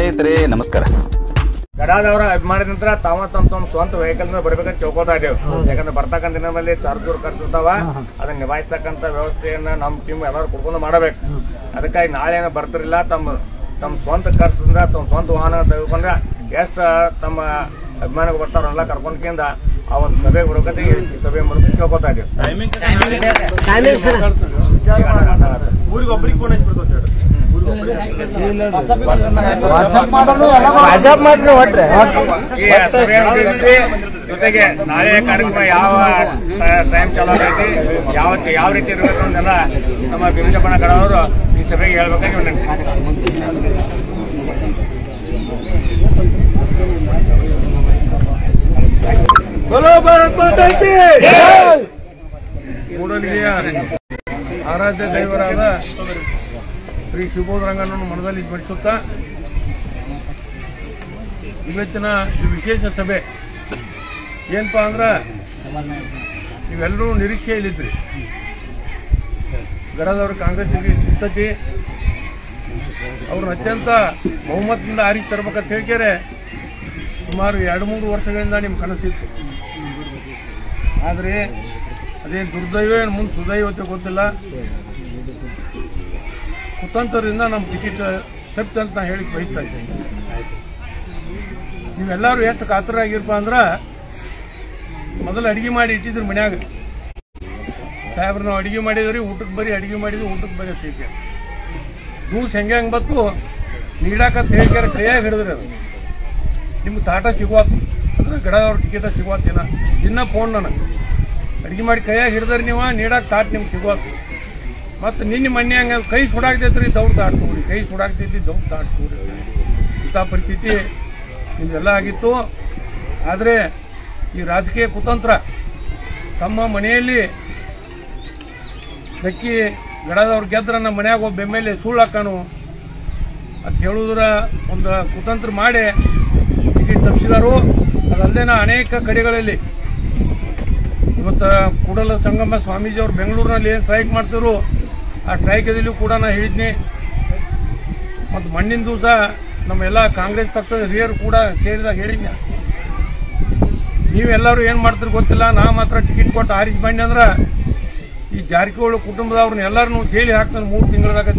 ಸ್ನೇಹಿತರೆ ನಮಸ್ಕಾರ ಗಡಾದವರ ಅಭಿಮಾನದ ನಂತರ ತಾವ ತಮ್ಮ ತಮ್ಮ ಸ್ವಂತ ವೆಹಿಕಲ್ ಬರ್ಬೇಕಂತ ತಿಳ್ಕೊತಾ ಇದ್ದೇವೆ ಯಾಕಂದ್ರೆ ಬರ್ತಕ್ಕಂಥ ದಿನದಲ್ಲಿ ಚಾರ್ಜೂರ್ ಖರ್ಚಿರ್ತಾವ ಅದನ್ನ ನಿಭಾಯಿಸ್ತಕ್ಕಂಥ ವ್ಯವಸ್ಥೆಯನ್ನ ನಮ್ಮ ಟೀಮ್ ಎಲ್ಲರೂ ಕುಡ್ಕೊಂಡು ಮಾಡಬೇಕು ಅದಕ್ಕಾಗಿ ನಾಳೆ ಏನೋ ಬರ್ತಿರಲಿಲ್ಲ ತಮ್ಮ ತಮ್ಮ ಸ್ವಂತ ಖರ್ಚಿಂದ ತಮ್ಮ ಸ್ವಂತ ವಾಹನ ತೆಗೆದುಕೊಂಡ್ರೆ ಎಷ್ಟು ತಮ್ಮ ಅಭಿಮಾನಿಗಳು ಬರ್ತಾರಲ್ಲ ಕರ್ಕೊಂಡ್ಕಿಂದ ಆ ಒಂದು ಸಭೆ ಬರ್ಬೇಕಂತ ಈ ಸಭೆ ಮೂಲಕ ಕೇಳ್ಕೊತಾ ಇದ್ದೇವೆ ಊರಿಗೆ ಒಬ್ರಿಗೆ ಫೋನ್ ಹಚ್ಬಿಡ್ತು ಹೇಳಿ ಈ ಸಭೆ ಮುಗಿಸಿ ಜೊತೆಗೆ ನಾಳೆ ಕಾರ್ಯಕ್ರಮ ಯಾವ ಟೈಮ್ ಚಾಲೂ ಆಗೈತಿ ಯಾವ ಯಾವ ರೀತಿ ಇರಬೇಕು ಅಂತೆಲ್ಲ ನಮ್ಮ ಬಿರುಜಪ್ಪನ ಕಡವರು ಈ ಸಭೆಗೆ ಹೇಳ್ಬೇಕಾಗಿ ವಿನಂತಿ बोलो भारत माता की ಕೂಡಲಿಗೆಯ ಆರಾಧ್ಯ ದೈವರಾದ ಶ್ರೀ ಶಿವಬೋಧರಂಗನನ್ನು ಮನದಲ್ಲಿ ಸ್ಮರಿಸುತ್ತಾ ಇವತ್ತಿನ ಈ ವಿಶೇಷ ಸಭೆ ಏನಪ್ಪ ಅಂದ್ರೆ ನೀವೆಲ್ಲರೂ ನಿರೀಕ್ಷೆಯಲ್ಲಿದ್ರಿ ಗಡದವರು ಕಾಂಗ್ರೆಸ್ಸಿಗೆ ಸಿದ್ಧತೆ ಅವ್ರನ್ನ ಅತ್ಯಂತ ಬಹುಮತದಿಂದ ಆರಿಸಿ ತರ್ಬೇಕಂತ ಹೇಳ್ಕ್ಯಾರೆ ಸುಮಾರು ಎರಡು ಮೂರು ವರ್ಷಗಳಿಂದ ನಿಮ್ಮ ಕನಸಿತ್ತು ಆದರೆ ಅದೇನು ದುರ್ದೈವ ಏನು ಮುಂದೆ ಸುದೈವತೆ ಗೊತ್ತಿಲ್ಲ ಕುತಂತ್ರದಿಂದ ನಮ್ಮ ಟಿಕೆಟ್ ತಪ್ಪಿತಂತ ನಾ ಹೇಳಿಕ್ ಬಯಸ್ತಾ ಇದ್ದೀನಿ ನೀವೆಲ್ಲರೂ ಎಷ್ಟು ಕಾತರಾಗಿರಪ್ಪ ಅಂದ್ರೆ ಮೊದಲು ಅಡಿಗೆ ಮಾಡಿ ಇಟ್ಟಿದ್ರು ಮನ್ಯಾಗ ಸಾಹೇಬ್ರು ನಾವು ಅಡಿಗೆ ಮಾಡಿದ್ರಿ ಊಟಕ್ಕೆ ಬರೀ ಅಡಿಗೆ ಮಾಡಿದ್ವಿ ಊಟಕ್ಕೆ ಬರೀ ಸಿಕ್ಕ ದೂಸ್ ಹೆಂಗೆ ಹೆಂಗೆ ಬತ್ತು ನೀಡಾಕಂತ ಹೇಳ್ಕ್ಯಾರ ಕೈಯಾಗ ಹಿಡಿದ್ರಿ ಅದು ನಿಮ್ಗೆ ತಾಟ ಸಿಗುವಾತು ಅಂದ್ರೆ ಗಡದವ್ರ ಟಿಕೆಟ ಸಿಗುವಾತಿನ ದಿನ ಫೋನ್ ನನಗೆ ಅಡಿಗೆ ಮಾಡಿ ಕೈಯಾಗ ಹಿಡಿದ್ರೆ ನೀವು ನೀಡಾಕ ತಾಟ್ ನಿಮ್ಗೆ ಸಿಗುವಾತು ಮತ್ತು ನಿನ್ನೆ ಮೊನ್ನೆ ಹಂಗೆ ಕೈ ಸುಡಾಕ್ತೈತ್ರಿ ದೌಡ್ ತಾಡ್ತೂರಿ ಕೈ ಸುಡಾಕ್ತೈತಿ ದೌಡ್ ತಾಡ್ತೂರಿ ಇಂಥ ಪರಿಸ್ಥಿತಿ ನಿಮ್ದೆಲ್ಲ ಆಗಿತ್ತು ಆದರೆ ಈ ರಾಜಕೀಯ ಕುತಂತ್ರ ತಮ್ಮ ಮನೆಯಲ್ಲಿ ಬೆಕ್ಕಿ ಗಡದವ್ರು ಗೆದ್ರ ನಮ್ಮ ಮನ್ಯಾಗ ಒಬ್ಬ ಎಮ್ ಎಲ್ ಎ ಸುಳ್ಳು ಹಾಕಾನು ಅಂತ ಹೇಳುವುದರ ಒಂದು ಕುತಂತ್ರ ಮಾಡಿ ಟಿಕೆಟ್ ತಪ್ಪಿಸಿದರು ಅದಲ್ಲದೆ ಅನೇಕ ಕಡೆಗಳಲ್ಲಿ ಇವತ್ತು ಕೂಡಲ ಸಂಗಮ ಸ್ವಾಮೀಜಿಯವರು ಬೆಂಗಳೂರಿನಲ್ಲಿ ಏನು ಸ್ಟ್ರೈಕ್ ಮಾಡ್ತಿದ್ರು ಆ ಸ್ಟ್ರೈಕದಲ್ಲೂ ಕೂಡ ನಾ ಹೇಳಿದ್ನಿ ಮತ್ತು ಮಣ್ಣಿನ ದಿವಸ ನಮ್ಮೆಲ್ಲ ಕಾಂಗ್ರೆಸ್ ಪಕ್ಷದ ಹಿರಿಯರು ಕೂಡ ಸೇರಿದಾಗ ಹೇಳಿದ್ನಿ ನೀವೆಲ್ಲರೂ ಏನು ಮಾಡ್ತೀರಿ ಗೊತ್ತಿಲ್ಲ ನಾ ಮಾತ್ರ ಟಿಕೆಟ್ ಕೊಟ್ಟು ಆರಿಸಿ ಬನ್ನಿ ಅಂದ್ರೆ ಈ ಜಾರಕಿಹೊಳಿ ಕುಟುಂಬದವ್ರನ್ನ ಎಲ್ಲರನ್ನೂ ಜೈಲಿಗೆ ಹಾಕ್ತಾನೆ ಮೂರು ತಿಂಗಳದಾಗ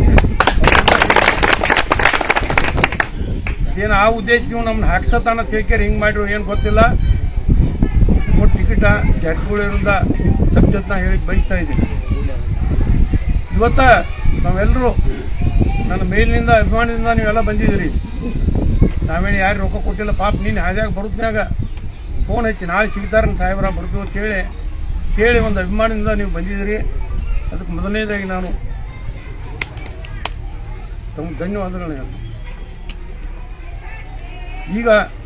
ಏನು ಆ ಉದ್ದೇಶಕ್ಕೆ ನೀವು ನಮ್ಮನ್ನ ಹಾಕ್ಸತಾನ ತಿಳ್ಕ್ಯಾರ ಹಿಂಗೆ ಮಾಡಿರು ಏನು ಗೊತ್ತಿಲ್ಲ ಕೊಟ್ಟು ಟಿಕೆಟ ಜಾರಕಿಹೊಳಿಯಿಂದ ತಪ್ಪಿಸತ್ ನಾ ಹೇಳಿ ಬಯಸ್ತಾ ಇದ್ದೀನಿ ಇವತ್ತ ನಾವೆಲ್ಲರೂ ನನ್ನ ಮೇಲಿನಿಂದ ಅಭಿಮಾನದಿಂದ ನೀವೆಲ್ಲ ಬಂದಿದ್ದೀರಿ ನಾವೇನು ಯಾರು ರೊಕ್ಕ ಕೊಟ್ಟಿಲ್ಲ ಪಾಪ ನೀನು ಹಾದ್ಯಾಗ ಬರುತ್ನ್ಯಾಗ ಫೋನ್ ಹಚ್ಚಿ ನಾಳೆ ಸಿಗ್ತಾರೆ ನಮ್ಮ ಸಾಹೇಬ್ರ ಬರ್ತೀವಿ ಅಂತ ಹೇಳಿ ಕೇಳಿ ಒಂದು ಅಭಿಮಾನದಿಂದ ನೀವು ಬಂದಿದ್ದೀರಿ ಅದಕ್ಕೆ ಮೊದಲನೇದಾಗಿ ನಾನು ತಮಗೆ ಧನ್ಯವಾದಗಳು ಹೇಳ್ತೀನಿ ಈಗ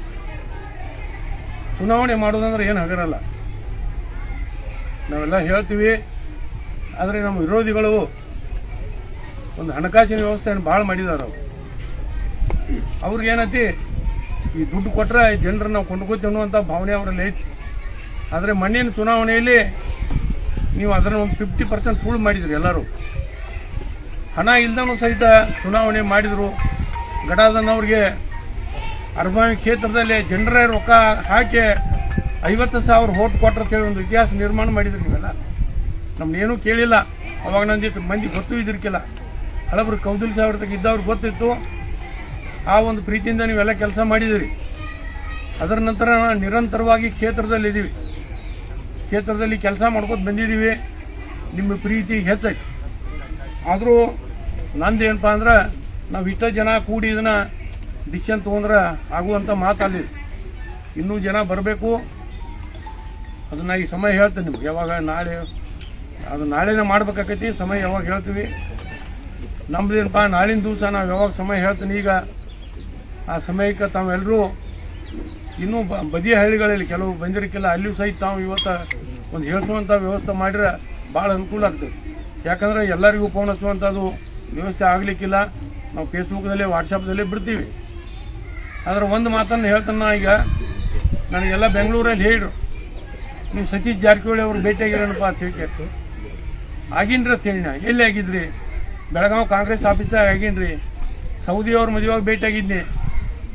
ಚುನಾವಣೆ ಮಾಡೋದಂದ್ರೆ ಏನು ಹಗರಲ್ಲ ನಾವೆಲ್ಲ ಹೇಳ್ತೀವಿ ಆದರೆ ನಮ್ಮ ವಿರೋಧಿಗಳು ಒಂದು ಹಣಕಾಸಿನ ವ್ಯವಸ್ಥೆಯನ್ನು ಭಾಳ ಮಾಡಿದ್ದಾರೆ ಅವರು ಅವ್ರಿಗೆ ಏನೈತಿ ಈ ದುಡ್ಡು ಕೊಟ್ಟರೆ ಜನರನ್ನ ನಾವು ಕೊಂಡ್ಕೋತೀವಿ ಅನ್ನುವಂಥ ಭಾವನೆ ಅವರಲ್ಲಿ ಐತಿ ಆದರೆ ಮಣ್ಣಿನ ಚುನಾವಣೆಯಲ್ಲಿ ನೀವು ಅದನ್ನು ಒಂದು ಫಿಫ್ಟಿ ಪರ್ಸೆಂಟ್ ಸುಳ್ಳು ಮಾಡಿದ್ರಿ ಎಲ್ಲರೂ ಹಣ ಇಲ್ದನೂ ಸಹಿತ ಚುನಾವಣೆ ಮಾಡಿದರು ಗಡಾದನವ್ರಿಗೆ ಅರ್ಬಾವಿ ಕ್ಷೇತ್ರದಲ್ಲಿ ಜನರೇ ರೊಕ್ಕ ಹಾಕಿ ಐವತ್ತು ಸಾವಿರ ಹೋಟ್ ಕೊಟ್ರ ಅಂತೇಳಿ ಒಂದು ಇತಿಹಾಸ ನಿರ್ಮಾಣ ಮಾಡಿದ್ರಿ ನೀವೆಲ್ಲ ನಮ್ನೇನೂ ಕೇಳಿಲ್ಲ ಅವಾಗ ನಂದಿತ್ತು ಮಂದಿ ಗೊತ್ತು ಇದ್ರಿಕಿಲ್ಲ ಹಳಬ್ರು ಕೌದಲ್ ಸಾವಿರ ತಗ ಇದ್ದವ್ರಿಗೆ ಗೊತ್ತಿತ್ತು ಆ ಒಂದು ಪ್ರೀತಿಯಿಂದ ನೀವೆಲ್ಲ ಕೆಲಸ ಮಾಡಿದಿರಿ ಅದರ ನಂತರ ನಾವು ನಿರಂತರವಾಗಿ ಕ್ಷೇತ್ರದಲ್ಲಿ ಇದ್ದೀವಿ ಕ್ಷೇತ್ರದಲ್ಲಿ ಕೆಲಸ ಮಾಡ್ಕೊತ ಬಂದಿದ್ದೀವಿ ನಿಮ್ಮ ಪ್ರೀತಿ ಹೆಚ್ಚೈತಿ ಆದರೂ ನಂದು ಏನಪ್ಪ ಅಂದ್ರೆ ನಾವು ಇಷ್ಟ ಜನ ಕೂಡಿ ಇದನ್ನ ಡಿಸಿಷನ್ ತೊಗೊಂಡ್ರೆ ಆಗುವಂಥ ಮಾತಲ್ಲಿ ಇನ್ನೂ ಜನ ಬರಬೇಕು ಅದನ್ನ ಈ ಸಮಯ ಹೇಳ್ತೇನೆ ನಿಮ್ಗೆ ಯಾವಾಗ ನಾಳೆ ಅದು ನಾಳೆನೇ ಮಾಡ್ಬೇಕಾಕೈತಿ ಸಮಯ ಯಾವಾಗ ಹೇಳ್ತೀವಿ ನಮ್ದೇನಪ್ಪ ನಾಳಿನ ದಿವಸ ನಾವು ಯಾವಾಗ ಸಮಯ ಹೇಳ್ತೀನಿ ಈಗ ಆ ಸಮಯಕ್ಕೆ ತಾವೆಲ್ಲರೂ ಇನ್ನೂ ಬ ಬದಿಯ ಹಳ್ಳಿಗಳಲ್ಲಿ ಕೆಲವು ಬಂದಿರಕ್ಕಿಲ್ಲ ಅಲ್ಲಿಯೂ ಸಹಿತ ತಾವು ಇವತ್ತು ಒಂದು ಹೇಳಿಸುವಂಥ ವ್ಯವಸ್ಥೆ ಮಾಡಿದ್ರೆ ಭಾಳ ಅನುಕೂಲ ಆಗ್ತದೆ ಯಾಕಂದ್ರೆ ಎಲ್ಲರಿಗೂ ಫೋನ್ ಹಚ್ಚುವಂಥದ್ದು ವ್ಯವಸ್ಥೆ ಆಗಲಿಕ್ಕಿಲ್ಲ ನಾವು ಫೇಸ್ಬುಕ್ದಲ್ಲಿ ವಾಟ್ಸಪ್ದಲ್ಲಿ ಬಿಡ್ತೀವಿ ಆದರೆ ಒಂದು ಮಾತನ್ನು ಹೇಳ್ತಾನೆ ಈಗ ನನಗೆಲ್ಲ ಬೆಂಗಳೂರಲ್ಲಿ ಹೇಳಿದ್ರು ನೀವು ಸತೀಶ್ ಜಾರಕಿಹೊಳಿ ಅವರು ಭೇಟಿಯಾಗಿರೋಣಪ್ಪ ಅಂತ ಹೇಳಿ ಆಗಿನ್ರಿ ಅಂತ ಹೇಳಿ ನಾ. ಎಲ್ಲಿ ಆಗಿದ್ರಿ ಬೆಳಗಾವಿ ಕಾಂಗ್ರೆಸ್ ಆಫೀಸಾಗ ಆಗಿನ್ರಿ ಸೌದಿ ಅವ್ರ ಮದುವೆಯಾಗ ಭೇಟಿಯಾಗಿದ್ನಿ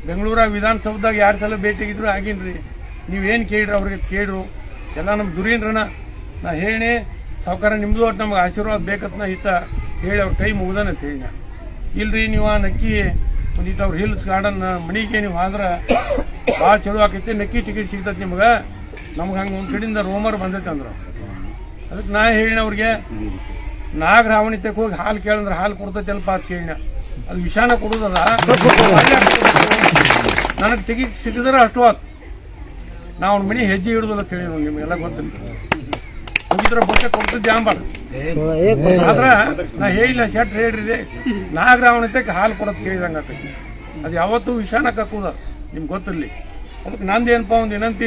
ಬೆಂಗಳೂರ ವಿಧಾನಸೌಧದಾಗ ಯಾರು ಸಲ ಭೇಟಿಗಿದ್ರು ಆಗಿನ್ರಿ ನೀವೇನು ಕೇಳ್ರಿ ಅವ್ರಿಗೆ ಕೇಳ್ರು ಎಲ್ಲ ನಮ್ಮ ದುರೀನ್ರನ ನಾ ಹೇಳಿ ಸಾವುಕಾರ ನಿಮ್ದು ಒಟ್ಟು ನಮ್ಗೆ ಆಶೀರ್ವಾದ ಬೇಕಂತ ನಾ ಇತ್ತ ಹೇಳಿ ಅವ್ರ ಕೈ ಮುಗ್ದಾನ ಅಂತ ಹೇಳಿ ನಾ. ಇಲ್ರಿ ನೀವು ಆ ನಕ್ಕಿ ಒಂದಿಟ್ಟು ಅವ್ರ ಹಿಲ್ಸ್ ಗಾರ್ಡನ್ ಮನಿಗೆ ನೀವು ಆದ್ರ ಭಾಳ ಚಲೋ ಆಕೈತಿ ನಕ್ಕಿ ಟಿಕೆಟ್ ಸಿಗ್ತೈತಿ ನಿಮ್ಗೆ ನಮ್ಗೆ ಹಂಗೆ ಒಂದು ಕಡೆಯಿಂದ ರೋಮರ್ ಬಂದೈತೆ ಅಂದ್ರು ಅದಕ್ಕೆ ನಾ ಹೇಳಿನ ಅವ್ರಿಗೆ ನಾಗರಾವಣಿತಕ್ಕೆ ಹೋಗಿ ಹಾಲು ಕೇಳಂದ್ರೆ ಹಾಲು ಕೊಡ್ತೈತಿ ಅಲ್ಪ ಅಂತ ಕೇಳಿನ ಅದು ವಿಷಾನ ಕೊಡುದಲ್ಲ ನನಗೆ ಟಿಕೆಟ್ ಸಿಕ್ಕಿದ್ರೆ ಅಷ್ಟು ಆತು ನಾ ಅವ್ನ ಮನೆ ಹೆಜ್ಜೆ ಹಿಡಿದಲ್ಲ ಅಂತ ಹೇಳಿ ನಿಮಗೆಲ್ಲ ಗೊತ್ತಿಲ್ಲ ಹೋಗಿದ್ರೆ ಬೊಟ್ಟೆ ಕೊಡ್ತಿದ್ದೆ ಅಂಬಾರ್ದು ಆದ್ರ ನಾ ಹೇಳಿಲ್ಲ ಶೆಟ್ ಹೇಳ್ರಿದೆ ನಾಗರಾವಣತಕ್ಕೆ ಹಾಲು ಕೊಡೋದು ಕೇಳಿದಂಗ ಆಕೈತಿ ಅದು ಯಾವತ್ತೂ ವಿಷಾನ ಕಕ್ಕುದ ನಿಮ್ಗೆ ಗೊತ್ತಿರಲಿ ಅದಕ್ಕೆ ನಂದೇನಪ್ಪ ಒಂದು ವಿನಂತಿ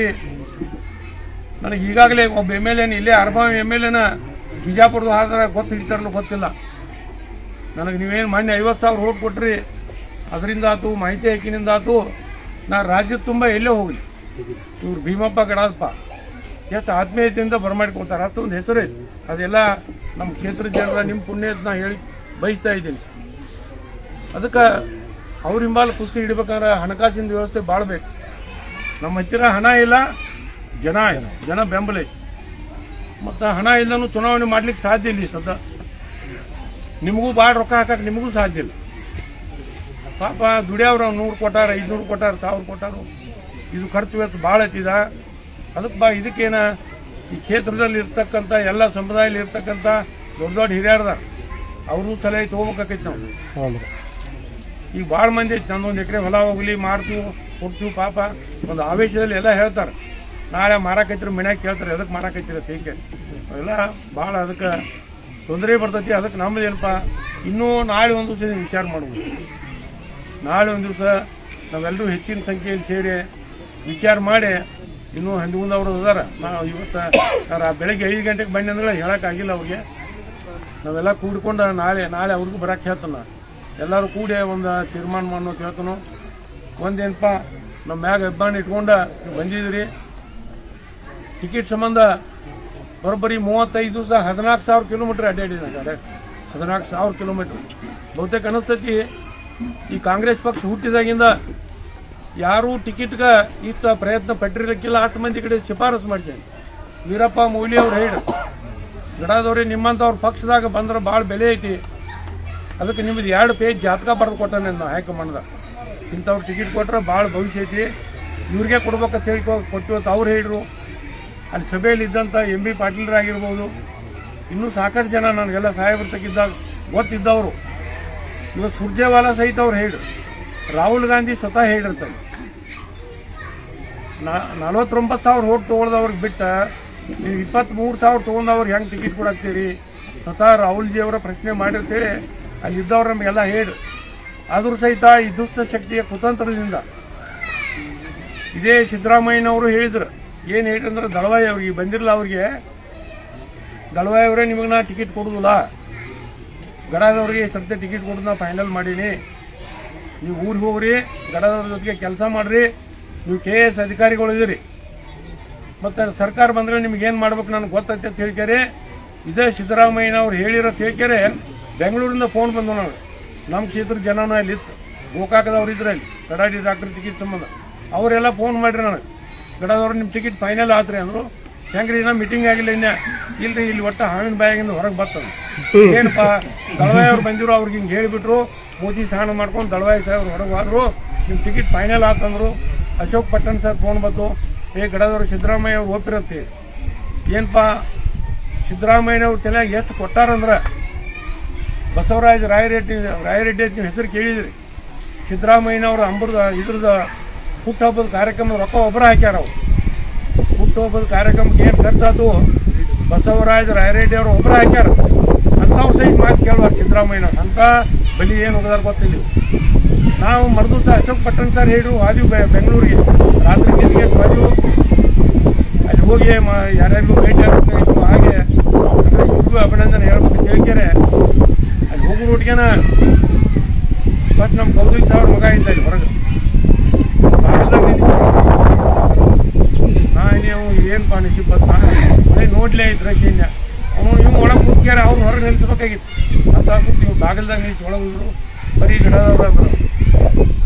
ನನಗೆ ಈಗಾಗಲೇ ಒಬ್ಬ ಎಮ್ ಎಲ್ ಎನ್ ಇಲ್ಲೇ ಅರ್ಬಾವಿ ಎಮ್ ಎಲ್ ಎನ ಬಿಜಾಪುರದ ಆದ್ರೆ ಗೊತ್ತು ಹಿಡಿತಾರಲ್ಲ ಗೊತ್ತಿಲ್ಲ ನನಗೆ ನೀವೇನು ಮೊನ್ನೆ ಐವತ್ತು ಸಾವಿರ ಓಟ್ ಕೊಟ್ರಿ ಅದರಿಂದ ಆತು ಮಾಹಿತಿ ಹಾಕಿನಿಂದ ಆತು ನಾ ರಾಜ್ಯದ ತುಂಬ ಎಲ್ಲೇ ಹೋಗಲಿ ಇವ್ರು ಭೀಮಪ್ಪ ಗಡಾದಪ್ಪ ಎಷ್ಟು ಆತ್ಮೀಯತೆಯಿಂದ ಬರಮಾಡ್ಕೊತಾರೆ ಅಷ್ಟು ಒಂದು ಹೆಸರು ಐತಿ ಅದೆಲ್ಲ ನಮ್ಮ ಕ್ಷೇತ್ರದ ಜನರ ನಿಮ್ಮ ಪುಣ್ಯ ಅಂತ ನಾ ಹೇಳಿ ಬಯಸ್ತಾ ಇದ್ದೀನಿ ಅದಕ್ಕೆ ಅವ್ರ ಹಿಂಬಾಲ ಕುಸ್ತಿ ಹಿಡಿಬೇಕಾದ್ರೆ ಹಣಕಾಸಿನ ವ್ಯವಸ್ಥೆ ಭಾಳ ಬೇಕು ನಮ್ಮ ಹತ್ತಿರ ಹಣ ಇಲ್ಲ ಜನ ಇಲ್ಲ ಜನ ಬೆಂಬಲ ಐತಿ ಮತ್ತು ಹಣ ಇಲ್ಲನೂ ಚುನಾವಣೆ ಮಾಡ್ಲಿಕ್ಕೆ ಸಾಧ್ಯ ಇಲ್ಲ ಈ ಸದ್ದ ನಿಮಗೂ ಭಾಳ ರೊಕ್ಕ ಹಾಕಕ್ಕೆ ನಿಮಗೂ ಸಾಧ್ಯ ಇಲ್ಲ ಪಾಪ ದುಡಿಯವ್ರು ನೂರು ಕೊಟ್ಟಾರ ಐದುನೂರು ಕೊಟ್ಟಾರ ಸಾವಿರ ಕೊಟ್ಟಾರು ಇದು ಖರ್ಚು ವೆಚ್ಚ ಭಾಳ ಐತಿದ ಅದಕ್ಕೆ ಬಾ ಇದಕ್ಕೇನ ಈ ಕ್ಷೇತ್ರದಲ್ಲಿ ಇರ್ತಕ್ಕಂಥ ಎಲ್ಲ ಸಮುದಾಯದಲ್ಲಿ ಇರ್ತಕ್ಕಂಥ ದೊಡ್ಡ ದೊಡ್ಡ ಹಿರಿಯರ್ದಾರ ಅವರು ಸಲಹೆ ತಗೋಬೇಕಾಕೈತಿ ನಾವು ಈಗ ಭಾಳ ಮಂದಿ ಐತಿ ನಂದೊಂದು ಎಕರೆ ಹೊಲ ಹೋಗ್ಲಿ ಮಾರ್ತೀವಿ ಕೊಡ್ತೀವಿ ಪಾಪ ಒಂದು ಆವೇಶದಲ್ಲಿ ಎಲ್ಲ ಹೇಳ್ತಾರೆ ನಾಳೆ ಮಾರಾಕೈತ್ರಿ ಮನ್ಯಾಗ ಕೇಳ್ತಾರೆ ಎದಕ್ಕೆ ಮಾರಾಕೈತಿರ ತೇಕೆ ಅವೆಲ್ಲ ಭಾಳ ಅದಕ್ಕೆ ತೊಂದರೆ ಬರ್ತೈತಿ ಅದಕ್ಕೆ ನಮ್ದು ಏನಪ್ಪ ಇನ್ನೂ ನಾಳೆ ಒಂದು ದಿವಸ ವಿಚಾರ ಮಾಡುವುದು ನಾಳೆ ಒಂದು ದಿವಸ ನಾವೆಲ್ಲರೂ ಹೆಚ್ಚಿನ ಸಂಖ್ಯೆಯಲ್ಲಿ ಸೇರಿ ವಿಚಾರ ಮಾಡಿ ಇನ್ನೂ ಹಂದಿ ಮುಂದೆ ಅವರು ಅದಾರ ನಾವು ಇವತ್ತು ಅವ್ರ ಬೆಳಗ್ಗೆ ಐದು ಗಂಟೆಗೆ ಬನ್ನಿ ಅಂದ್ರೆ ಹೇಳೋಕ್ಕಾಗಿಲ್ಲ ಅವ್ರಿಗೆ ನಾವೆಲ್ಲ ಕೂಡ್ಕೊಂಡು ನಾಳೆ ನಾಳೆ ಅವ್ರಿಗೂ ಬರಕ್ಕೆ ಹೇಳ್ತಾನ ಎಲ್ಲರೂ ಕೂಡಿ ಒಂದು ತೀರ್ಮಾನ ಮಾಡೋ ಹೇಳ್ತಾನು ಒಂದೇನಪ್ಪ ನಮ್ಮ ಮ್ಯಾಗ ಹೆಬ್ಬಾಣಿ ಇಟ್ಕೊಂಡು ನೀವು ಬಂದಿದ್ರಿ ಟಿಕೆಟ್ ಸಂಬಂಧ ಬರೋಬ್ಬರಿ ಮೂವತ್ತೈದು ದಿವಸ ಹದಿನಾಲ್ಕು ಸಾವಿರ ಕಿಲೋಮೀಟ್ರ್ ಅಡ್ಡಾಡಿದ ಗಾಡಿ ಹದಿನಾಲ್ಕು ಸಾವಿರ ಕಿಲೋಮೀಟ್ರ್ ಬಹುತೇಕ ಅನಿಸ್ತೈತಿ ಈ ಕಾಂಗ್ರೆಸ್ ಪಕ್ಷ ಹುಟ್ಟಿದಾಗಿಂದ ಯಾರೂ ಟಿಕೆಟ್ಗೆ ಇಷ್ಟ ಪ್ರಯತ್ನ ಪಟ್ಟಿರಲಿಕ್ಕಿಲ್ಲ ಅಷ್ಟು ಮಂದಿ ಕಡೆ ಶಿಫಾರಸು ಮಾಡ್ತೇನೆ ವೀರಪ್ಪ ಮೌಲಿ ಅವ್ರು ಹೇಳಿ ಗಡಾದವ್ರಿ ನಿಮ್ಮಂಥವ್ರ ಪಕ್ಷದಾಗ ಬಂದ್ರೆ ಭಾಳ ಬೆಲೆ ಐತಿ ಅದಕ್ಕೆ ನಿಮ್ಮದು ಎರಡು ಪೇಜ್ ಜಾತಕ ಬರೆದು ಕೊಟ್ಟಾನೆ ನಾವು ಹೈಕಮಾಂಡ್ದ ಇಂಥವ್ರು ಟಿಕೆಟ್ ಕೊಟ್ರೆ ಭಾಳ ಭವಿಷ್ಯ ಐತಿ ಇವ್ರಿಗೆ ಕೊಡ್ಬೇಕಂತ ಹೇಳಿ ಕೊ- ಕೊಟ್ಟು ಅಂತ ಅವ್ರು ಹೇಳಿದ್ರು ಅಲ್ಲಿ ಸಭೆಯಲ್ಲಿ ಇದ್ದಂಥ ಎಂ ಬಿ ಪಾಟೀಲ್ರಾಗಿರ್ಬೋದು ಇನ್ನೂ ಸಾಕಷ್ಟು ಜನ ನನಗೆಲ್ಲ ಸಾಹೇಬ್ರ ತಗಿದ್ದಾಗ ಗೊತ್ತಿದ್ದವರು ಇವತ್ತು ಸುರ್ಜೇವಾಲಾ ಸಹಿತ ಅವ್ರು ಹೇಳಿದ್ರು ರಾಹುಲ್ ಗಾಂಧಿ ಸ್ವತಃ ಹೇಳಿರ್ತಾರೆ ನಲವತ್ತೊಂಬತ್ತು ಸಾವಿರ ಓಟ್ ತೊಗೊಳ್ದವ್ರಿಗೆ ಬಿಟ್ಟ ನೀವು ಇಪ್ಪತ್ತ್ಮೂರು ಸಾವಿರ ತೊಗೊಂಡವ್ರಿಗೆ ಹೆಂಗೆ ಟಿಕೆಟ್ ಕೊಡಾಕ್ತೀರಿ ಸ್ವತಃ ರಾಹುಲ್ಜಿ ಅವರ ಪ್ರಶ್ನೆ ಮಾಡಿರ್ತೇಳಿ ಅಲ್ಲಿ ಇದ್ದವ್ರು ನಮಗೆಲ್ಲ ಹೇಳಿ ಆದರೂ ಸಹಿತ ಈ ದುಷ್ಟ ಶಕ್ತಿಯ ಕುತಂತ್ರದಿಂದ ಇದೇ ಸಿದ್ದರಾಮಯ್ಯನವರು ಹೇಳಿದ್ರು ಏನು ಹೇಳಿದ್ರೆ ದಳವಾಯಿ ಅವ್ರಿಗೆ ಬಂದಿರಲ್ಲ ಅವ್ರಿಗೆ ದಳವಾಯಿ ಅವರೇ ನಿಮಗೆ ನಾ ಟಿಕೆಟ್ ಕೊಡುದಿಲ್ಲ ಗಡಾದವ್ರಿಗೆ ಸದ್ಯ ಟಿಕೆಟ್ ಕೊಡೋದು ನಾ ಫೈನಲ್ ಮಾಡೀನಿ ನೀವು ಊರಿಗೆ ಹೋಗ್ರಿ ಗಡದವ್ರ ಜೊತೆಗೆ ಕೆಲಸ ಮಾಡ್ರಿ ನೀವು ಕೆ ಎಸ್ ಅಧಿಕಾರಿಗಳು ಇದೀರಿ ಮತ್ತೆ ಸರ್ಕಾರ ಬಂದ್ರೆ ನಿಮ್ಗೆ ಏನು ಮಾಡ್ಬೇಕು ನನಗೆ ಗೊತ್ತೈತೆ ಅಂತ ಹೇಳ್ಕ್ಯಾರೆ ಇದೇ ಸಿದ್ದರಾಮಯ್ಯನವ್ರು ಹೇಳಿರೋ ತಿಳ್ಕ್ಯಾರೆ ಬೆಂಗಳೂರಿಂದ ಫೋನ್ ಬಂದು ನಾವು ನಮ್ಮ ಕ್ಷೇತ್ರದ ಜನನ ಇಲ್ಲಿ ಇತ್ತು ಗೋಕಾಕದವ್ರು ಇದ್ರೆ ಅಲ್ಲಿ ಕಡಾಡಿ ಡಾಕ್ಟರ್ ಟಿಕೆಟ್ ಸಂಬಂಧ ಅವರೆಲ್ಲ ಫೋನ್ ಮಾಡ್ರಿ ನನಗೆ ಗಡದವ್ರು ನಿಮ್ಮ ಟಿಕೆಟ್ ಫೈನಲ್ ಆತ್ರಿ ಅಂದ್ರು ಹೆಂಗ್ರಿ ಇನ್ನ ಮೀಟಿಂಗ್ ಆಗಿಲ್ಲ ಇನ್ನ ಇಲ್ರಿ ಇಲ್ಲಿ ಒಟ್ಟ ಹಾವಿನ ಬಾಯಾಗಿಂದ ಹೊರಗೆ ಬರ್ತದ ಏನಪ್ಪ ದಳವಾಯಿ ಅವ್ರು ಬಂದಿರು ಅವ್ರಿಗೆ ಹಿಂಗೆ ಹೇಳಿಬಿಟ್ರು ಮೋದಿ ಸ್ನಾನ ಮಾಡ್ಕೊಂಡು ದಳವಾಯಿ ಸಾಹೇಬ್ರು ಹೊರಗೆ ಹೋದ್ರು ನಿಮ್ಮ ಟಿಕೆಟ್ ಫೈನಲ್ ಆತಂದ್ರು ಅಶೋಕ್ ಪಟ್ಟಣ್ ಸರ್ ಫೋನ್ ಬಂತು ಏ ಗಡದವ್ರು ಸಿದ್ದರಾಮಯ್ಯ ಅವ್ರು ಒಪ್ಪಿರತ್ತೆ ಏನಪ್ಪ ಸಿದ್ದರಾಮಯ್ಯನವ್ರ ತಲೆಯಾಗ ಎಷ್ಟು ಕೊಟ್ಟಾರಂದ್ರೆ ಬಸವರಾಜ ರಾಯರೆಡ್ಡಿ ರಾಯರೆಡ್ಡಿ ಅಂತ ನೀವು ಹೆಸರು ಕೇಳಿದ್ರಿ ಸಿದ್ದರಾಮಯ್ಯನವ್ರ ಅಂಬರದ ಇದ್ರದ ಹುಟ್ಟುಹಬ್ಬದ ಕಾರ್ಯಕ್ರಮ ರೊಕ್ಕ ಒಬ್ಬರು ಹಾಕ್ಯಾರ ಅವ್ರು ಹುಟ್ಟುಹಬ್ಬದ ಕಾರ್ಯಕ್ರಮಕ್ಕೆ ಏನು ಖರ್ಚಾತು ಬಸವರಾಜ ರಾಯರೆಡ್ಡಿ ಅವರು ಒಬ್ಬರು ಹಾಕ್ಯಾರ ಅಂಥವ್ರು ಸಹಿತ ಮಾತು ಕೇಳುವಾಗ ಸಿದ್ದರಾಮಯ್ಯನವ್ರು ಅಂತ ಬಲಿ ಏನು ಹೋಗದಾರ ಗೊತ್ತಿಲ್ಲ ಇವ್ರು. ನಾವು ಮರ್ದೂಸ ಅಶೋಕ್ ಪಟ್ಟಣ್ ಸರ್ ಹೇಳಿದ್ರು ಹಾದಿವು ಬೆ- ಬೆಂಗಳೂರಿಗೆ ರಾತ್ರಿ ನಿಧಿಗೆ ಹಾದಿವು ಅಲ್ಲಿ ಹೋಗಿ ಮ- ಯಾರ್ಯಾರಿಗೂ ಭೇಟಿ ಆಗಬೇಕಾಗಿತ್ತು ಹಾಗೆ ಇವ್ರಿಗೂ ಅಭಿನಂದನೆ ಹೇಳ್ಬೇಕು ಕೇಳ್ಕೆರೆ ಅಲ್ಲಿ ಹೋಗೋ ರೂಟ್ಗೆನ ಫಸ್ಟ್ ನಮ್ಮ ಕೌದಿಕ್ ಸಾವಿರ ಮಗ ಇದ್ದ ಅಲ್ಲಿ ಹೊರಗೆ ಬಾಗಿಲ್ದಾಗ ನಿಂತ್ಕೊಂಡ. ನಾ ನೀವು ಏನಪ್ಪ ನಿಶಿಬ್ಬತ್ ಮನೆ ನೋಡ್ಲೇ ಇದ್ರೆ ಸೈನ್ಯ ಅವನು ಇವ್ ಒಳಗೆ ಕೂತ್ಕ್ಯಾರ ಅವ್ನು ಹೊರಗೆ ನಿಲ್ಸ್ಬೇಕಾಗಿತ್ತು ಅಂತ ಕೂತು ಇವ್ ಬಾಗಿಲ್ದಾಗ ನಿಲ್ಸಿ ಒಳಗೆ ಹೋದ್ರು ಬರೀ ಗಿಡದವ್ರು ಅಂದ್ರು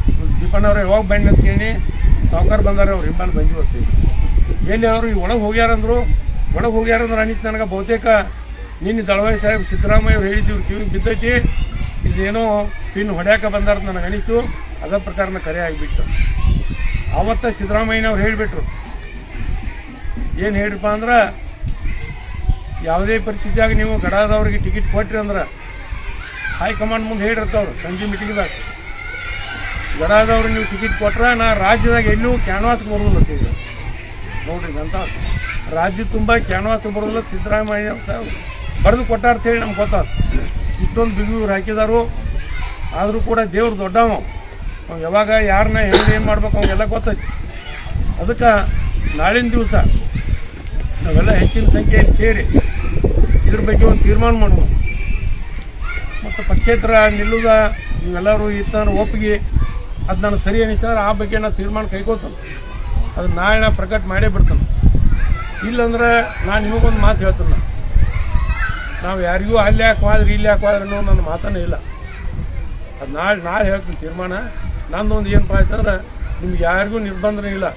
ತಿಪ್ಪಣ್ಣವ್ರು ಯಾವಾಗ ಬಂಡಿ ಅಂತ ಕೇಳಿ ಸಾವುಕಾರ ಬಂದಾರ ಅವ್ರು ಹಿಂಬಾಲ್ ಬಂದಿ ಬರ್ತೀವಿ ಎಲ್ಲಿ ಅವರು ಈ ಒಳಗೆ ಹೋಗ್ಯಾರಂದ್ರು ಒಳಗೆ ಹೋಗ್ಯಾರಂದ್ರೆ ಅನಿಸ್ತು ನನಗೆ ಬಹುತೇಕ ನಿನ್ನೆ ದಳವಾಯಿ ಸಾಹೇಬ್ ಸಿದ್ದರಾಮಯ್ಯ ಅವ್ರು ಹೇಳಿದ್ದೀವಿ ಕಿವಿಗೆ ಬಿದ್ದೈತಿ ಇದೇನೋ ಪಿನ್ ಹೊಡ್ಯಾಕ ಬಂದಾರ ಅಂತ ನನಗೆ ಅನಿಸ್ತು ಅದ ಪ್ರಕಾರನ ಕರೆ ಆಗಿಬಿಟ್ಟು ಆವತ್ತ ಸಿದ್ದರಾಮಯ್ಯನವ್ರು ಹೇಳಿಬಿಟ್ರು ಏನು ಹೇಳ್ರಪ್ಪ ಅಂದ್ರೆ ಯಾವುದೇ ಪರಿಸ್ಥಿತಿಯಾಗ ನೀವು ಗಡಾದವ್ರಿಗೆ ಟಿಕೆಟ್ ಕೊಟ್ರಿ ಅಂದ್ರೆ ಹೈಕಮಾಂಡ್ ಮುಂದೆ ಹೇಳಿರ್ತಾವ್ರು ಸಂಜೆ ಮೀಟಿಂಗ್ದಾಗ ಗಡಾದವ್ರು ನೀವು ಟಿಕೆಟ್ ಕೊಟ್ರೆ ನಾ ರಾಜ್ಯದಾಗ ಎಲ್ಲೂ ಕ್ಯಾನ್ವಾಸ್ ಬರೋದಿಲ್ಲ ಅಂತ ಈಗ ನೋಡ್ರಿ ಅಂತ ರಾಜ್ಯ ತುಂಬ ಕ್ಯಾನ್ವಾಸ್ ಬರೋದಿಲ್ಲ ಸಿದ್ದರಾಮಯ್ಯ ಸಾಹೇಬ್ ಬರೆದು ಕೊಟ್ಟಾರ ಅಂತ ಹೇಳಿ ನಮ್ಗೆ ಗೊತ್ತಾದ ಇಷ್ಟೊಂದು ಬಿಗಿವ್ರು ಹಾಕಿದಾರು ಆದರೂ ಕೂಡ ದೇವ್ರು ದೊಡ್ಡವ ಅವ್ ಯಾವಾಗ ಯಾರನ್ನ ಹೆಂಗೆ ಏನು ಮಾಡ್ಬೇಕು ಅವಾಗೆಲ್ಲ ಗೊತ್ತೈತಿ ಅದಕ್ಕೆ ನಾಳಿನ ದಿವಸ ನಾವೆಲ್ಲ ಹೆಚ್ಚಿನ ಸಂಖ್ಯೆಯಲ್ಲಿ ಸೇರಿ ಇದ್ರ ಬಗ್ಗೆ ಒಂದು ತೀರ್ಮಾನ ಮಾಡೋಣ ಮತ್ತು ಪಕ್ಷೇತರ ನಿಲ್ಲುದ ನೀವೆಲ್ಲರೂ ಇತ್ತಾನ ಒಪ್ಪಿಗೆ ಅದು ನಾನು ಸರಿ ಅನಿಸಿದ್ರೆ ಆ ಬಗ್ಗೆ ನಾನು ತೀರ್ಮಾನ ಕೈಗೋತಾನೆ ಅದು ನಾಳೆ ನಾ ಪ್ರಕಟ ಮಾಡೇ ಬಿಡ್ತಾನೆ ಇಲ್ಲಂದ್ರೆ ನಾನು ನಿಮಗೊಂದು ಮಾತು ಹೇಳ್ತೀನಿ ನಾನು. ನಾವು ಯಾರಿಗೂ ಅಲ್ಲಿ ಯಾಕೆ ಹೋದ್ರಿ ಇಲ್ಲಿ ಯಾಕೆ ಹೋದ್ರಿ ಅನ್ನೋ ನನ್ನ ಮಾತನೇ ಇಲ್ಲ ಅದು ನಾಳೆ ನಾಳೆ ಹೇಳ್ತೀನಿ ತೀರ್ಮಾನ ನಂದೊಂದು ಏನಪ್ಪ ಆಯ್ತಂದ್ರೆ ನಿಮ್ಗೆ ಯಾರಿಗೂ ನಿರ್ಬಂಧನೇ ಇಲ್ಲ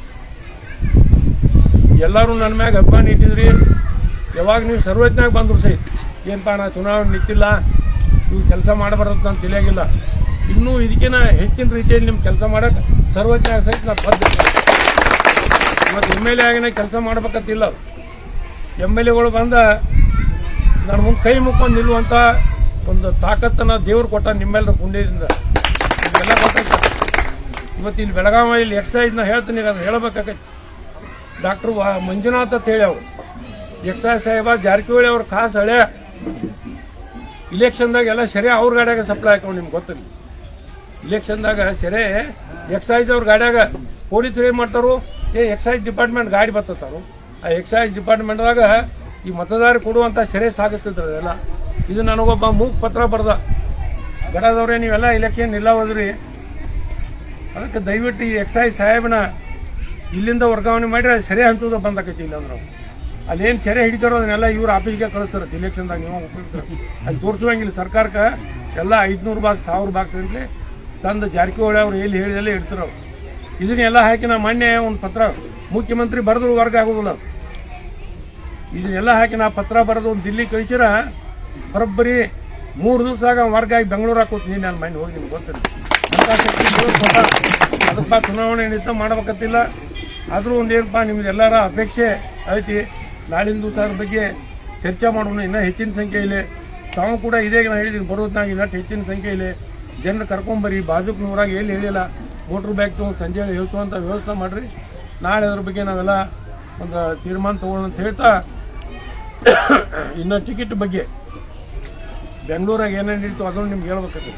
ಎಲ್ಲರೂ ನನ್ನ ಮ್ಯಾಗ ಅಭಿಮಾನ ಇಟ್ಟಿದ್ರಿ ಯಾವಾಗ ನೀವು ಸರ್ವಜ್ಞಾಗ ಬಂದ್ರು ಸಹಿತ ಏನಪ್ಪ ನಾ ಚುನಾವಣೆ ನಿಂತಿಲ್ಲ ನೀವು ಕೆಲಸ ಮಾಡಬಾರ್ದು ಅಂತ ತಿಳಿಯಾಗಿಲ್ಲ ಇನ್ನೂ ಇದಕ್ಕಿಂತ ಹೆಚ್ಚಿನ ರೀತಿಯಲ್ಲಿ ನಿಮ್ಮ ಕೆಲಸ ಮಾಡಕ್ಕೆ ಸರ್ವಜ್ಞಾಗ ಸಹಿತ ನಾ ಬದ್ಧ ಮತ್ತು ಎಮ್ ಎಲ್ ಎ ಆಗಿನ ಕೆಲಸ ಮಾಡ್ಬೇಕಂತಿಲ್ಲ ಎಮ್ ಎಲ್ ಎಗಳು ಬಂದ ನನ್ನ ಮುಂದೆ ಕೈ ಮುಕ್ಕೊಂಡು ನಿಲ್ಲುವಂಥ ಒಂದು ತಾಕತ್ತನ್ನ ದೇವ್ರು ಕೊಟ್ಟ ನಿಮ್ಮೆಲ್ಲರ ಪುಣ್ಯದಿಂದ ನಿಮಗೆಲ್ಲ ಗೊತ್ತೈತೆ ಇವತ್ತು ಇಲ್ಲಿ ಬೆಳಗಾವಿಯಲ್ಲಿ ಎಕ್ಸೈಸ್ನ ಹೇಳ್ತೀನಿ ಈಗ ಅದನ್ನ ಹೇಳ್ಬೇಕಾಗೈತಿ ಡಾಕ್ಟರ್ ವಾ ಮಂಜುನಾಥ್ ಅಂತ ಹೇಳಿ ಅವರು ಎಕ್ಸೈಸ್ ಸಾಹೇಬ ಜಾರಕಿಹೊಳಿ ಅವ್ರ ಖಾಸ್ ಹಳೆ ಇಲೆಕ್ಷನ್ದಾಗ ಎಲ್ಲ ಸೆರೆ ಅವ್ರ ಗಾಡ್ಯಾಗ ಸಪ್ಲೈ ಹಾಕೊಂಡು ನಿಮ್ಗೆ ಗೊತ್ತಿಲ್ಲ ಇಲೆಕ್ಷನ್ದಾಗ ಸೆರೆ ಎಕ್ಸೈಸ್ ಅವ್ರ ಗಾಡ್ಯಾಗ ಪೊಲೀಸರು ಏನು ಮಾಡ್ತಾರು ಏ ಎಕ್ಸೈಸ್ ಡಿಪಾರ್ಟ್ಮೆಂಟ್ ಗಾಡಿ ಬರ್ತತಾರು ಆ ಎಕ್ಸೈಸ್ ಡಿಪಾರ್ಟ್ಮೆಂಟ್ದಾಗ ಈ ಮತದಾರ ಕೊಡುವಂಥ ಸೆರೆ ಸಾಗಿಸ್ತಿದ್ರು ಎಲ್ಲ ಇದು ನನಗೊಬ್ಬ ಮೂಕ್ ಪತ್ರ ಬರ್ದ ಗಡದವ್ರೆ ನೀವೆಲ್ಲ ಇಲೆಕ್ಷನ್ ಇಲ್ಲ ಹೋದ್ರಿ ಅದಕ್ಕೆ ದಯವಿಟ್ಟು ಈ ಎಕ್ಸೈಸ್ ಸಾಹೇಬನ ಇಲ್ಲಿಂದ ವರ್ಗಾವಣೆ ಮಾಡಿದ್ರೆ ಸೆರೆ ಹಂತದ ಬಂದಾಕೈತಿ ಇಲ್ಲ ಅಂದ್ರೆ ಅಲ್ಲೇನು ಸೆರೆ ಹಿಡಿತಾರೋ ಅದನ್ನೆಲ್ಲ ಇವ್ರ ಆಫೀಸ್ಗೆ ಕಳಿಸ್ತಾರೆ ಇಲೆಕ್ಷನ್ದಾಗ ನೀವು ಉಪಯೋಗಿಸ್ತಾರೆ ಅಲ್ಲಿ ತೋರಿಸುವಂಗಿಲ್ಲ ಸರ್ಕಾರಕ್ಕೆ ಎಲ್ಲ ಐದುನೂರು ಬಾಕ್ಸ್ ಸಾವಿರ ಬಾಕ್ಸ್ ಅಂತಲೇ ತಂದು ಜಾರಕಿಹೊಳಿ ಅವ್ರು ಎಲ್ಲಿ ಹೇಳಿದೆಲ್ಲ ಇಡ್ತಾರೆ ಅವ್ರು ಇದನ್ನೆಲ್ಲ ಹಾಕಿ ನಾ ಮೊನ್ನೆ ಒಂದು ಪತ್ರ ಮುಖ್ಯಮಂತ್ರಿ ಬರೆದ್ರು ವರ್ಗ ಆಗೋದಿಲ್ಲ ಅದು. ಇದನ್ನೆಲ್ಲ ಹಾಕಿ ನಾ ಪತ್ರ ಬರೆದು ಒಂದು ದಿಲ್ಲಿ ಕಳಿಸಿರ ಬರೋಬ್ಬರಿ ಮೂರು ದಿವಸ ಆಗ ವರ್ಗ ಆಗಿ ಬೆಂಗಳೂರು ಹಾಕೋದು ನೀನು ನಾನು ಮೈಂಡ್ ಹೋಗಿ ನಿಮ್ಗೆ ಗೊತ್ತಿಲ್ಲ ಅಂತ ಶಕ್ತಿ ದೇವ್ರು ಕೊಟ್ಟ. ಅದಕ್ಕೆ ಚುನಾವಣೆ ನಿಂತ ಮಾಡ್ಬೇಕಂತಿಲ್ಲ ಆದರೂ ಒಂದೇನಪ್ಪ ನಿಮ್ದೆಲ್ಲರ ಅಪೇಕ್ಷೆ ಐತಿ ನಾಳಿನ ದಿವಸ ಅದ್ರ ಬಗ್ಗೆ ಚರ್ಚೆ ಮಾಡೋಣ ಇನ್ನೂ ಹೆಚ್ಚಿನ ಸಂಖ್ಯೆಯಲ್ಲಿ ತಾವು ಕೂಡ ಇದೇ ನಾನು ಹೇಳಿದ್ದೀನಿ ಬರೋದ್ನಾಗ ಇನ್ನಷ್ಟು ಹೆಚ್ಚಿನ ಸಂಖ್ಯೆಯಲ್ಲಿ ಜನರು ಕರ್ಕೊಂಬರಿ ಬಾಜುಕ್ನೂರಾಗ ಎಲ್ಲಿ ಹೇಳಿಲ್ಲ ಮೋಟ್ರ್ ಬ್ಯಾಗ್ ತೊಗೊಂಡು ಸಂಜೆ ಹೇಳ್ಸುವಂಥ ವ್ಯವಸ್ಥೆ ಮಾಡಿರಿ ನಾಳೆ ಅದ್ರ ಬಗ್ಗೆ ನಾವೆಲ್ಲ ಒಂದು ತೀರ್ಮಾನ ತಗೊಳ್ಳೋಣ ಅಂತ ಹೇಳ್ತಾ ಇನ್ನು ಟಿಕೆಟ್ ಬಗ್ಗೆ ಬೆಂಗಳೂರಾಗ ಏನೇನು ಇತ್ತು ಅದನ್ನು ನಿಮ್ಗೆ ಹೇಳ್ಬೇಕಾಗ್ತದೆ